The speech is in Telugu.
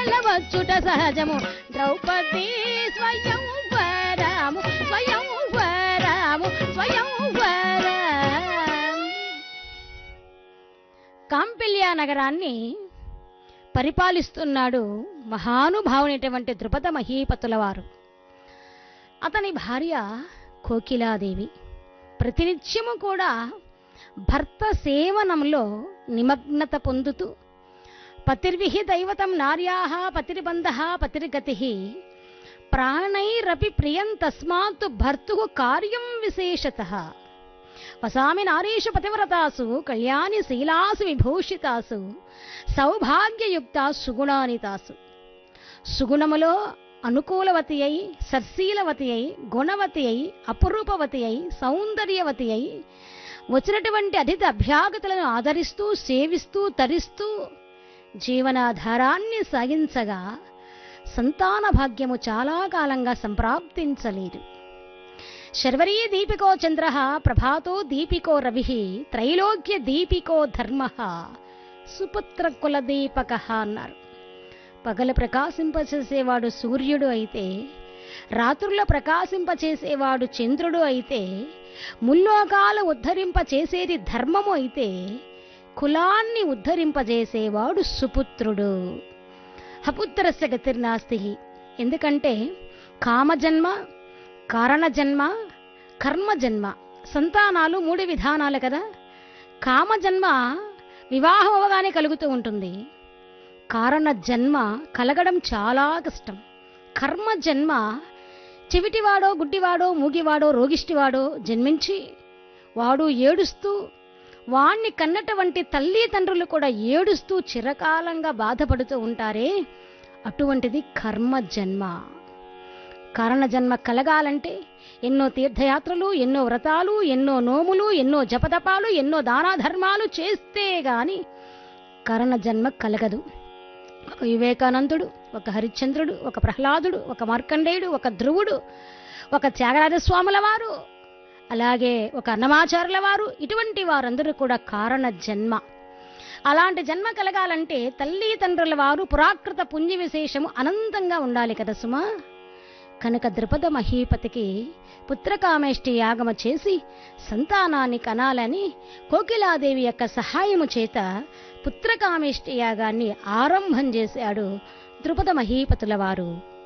వచ్చుట సహజము ద్రౌపది స్వయం వరము స్వయం వరము స్వయం కాంపిల్య నగరాన్ని పరిపాలిస్తున్నాడు మహానుభావునైనటువంటి ద్రుపద మహీపతుల వారు అతని భార్య కోకిలాదేవి ప్రతినిత్యము కూడా భర్త సేవనంలో నిమగ్నత పొందుతూ పతిర్విహి దైవతం నార్యా పతిర్బంధ పతిర్గతి ప్రాణైరపి ప్రియం తస్మాత్ భర్తు కార్యం విశేషత వసామి నారీషు పతివ్రతాసు కళ్యాణి శీలాసు విభూషితాసు సౌభాగ్యయుక్త సుగుణానితాసు సుగుణములో అనుకూలవతి అయి సర్శీలవతి అయి గుణవతి అయి అపురూపవతి అయి సౌందర్యవతి అయి వచ్చినటువంటి అతిథి అభ్యాగతులను ఆదరిస్తూ సేవిస్తూ తరిస్తూ జీవనాధారాన్ని సాగించగా సంతాన భాగ్యము చాలా కాలంగా సంప్రాప్తించలేదు శర్వరీ దీపికో చంద్ర ప్రభాతో దీపికో రవి త్రైలోక్య దీపికో ధర్మ సుపుత్ర కుల దీపక అన్నారు పగలు ప్రకాశింపచేసేవాడు సూర్యుడు అయితే రాత్రుల్లో ప్రకాశింపచేసేవాడు చంద్రుడు అయితే ముల్లోకాలు ఉద్ధరింపచేసేది ధర్మము అయితే కులాన్ని ఉద్ధరింపజేసేవాడు సుపుత్రుడు అపుత్రస్య గతిర్నాస్తి ఎందుకంటే కామజన్మ కారణజన్మ కర్మజన్మ సంతానాలు మూడు విధానాలు కదా కామజన్మ వివాహం అవగానే కలుగుతూ ఉంటుంది కారణ జన్మ కలగడం చాలా కష్టం కర్మ జన్మ చెవిటివాడో గుడ్డివాడో మూగివాడో రోగిష్టివాడో జన్మించి వాడు ఏడుస్తూ వాణ్ణి కన్నటువంటి తల్లి తండ్రులు కూడా ఏడుస్తూ చిరకాలంగా బాధపడుతూ ఉంటారే అటువంటిది కర్మ జన్మ కారణ జన్మ కలగాలంటే ఎన్నో తీర్థయాత్రలు ఎన్నో వ్రతాలు ఎన్నో నోములు ఎన్నో జపతపాలు ఎన్నో దానాధర్మాలు చేస్తే గాని కరణ జన్మ కలగదు ఒక వివేకానందుడు ఒక హరిశ్చంద్రుడు ఒక ప్రహ్లాదుడు ఒక మార్కండేయుడు ఒక ధ్రువుడు ఒక త్యాగరాజస్వాముల వారు అలాగే ఒక అన్నమాచారుల వారు ఇటువంటి వారందరూ కూడా కారణ జన్మ అలాంటి జన్మ కలగాలంటే తల్లి తండ్రుల వారు పురాకృత పుణ్య విశేషము అనంతంగా ఉండాలి కదా సుమా కనుక ద్రుపద మహీపతికి పుత్రకామేష్టి యాగమ చేసి సంతానాన్ని కనాలని కోకిలాదేవి యొక్క సహాయము చేత పుత్రకామేష్టి యాగాన్ని ఆరంభం చేశాడు ద్రుపద మహీపతుల వారు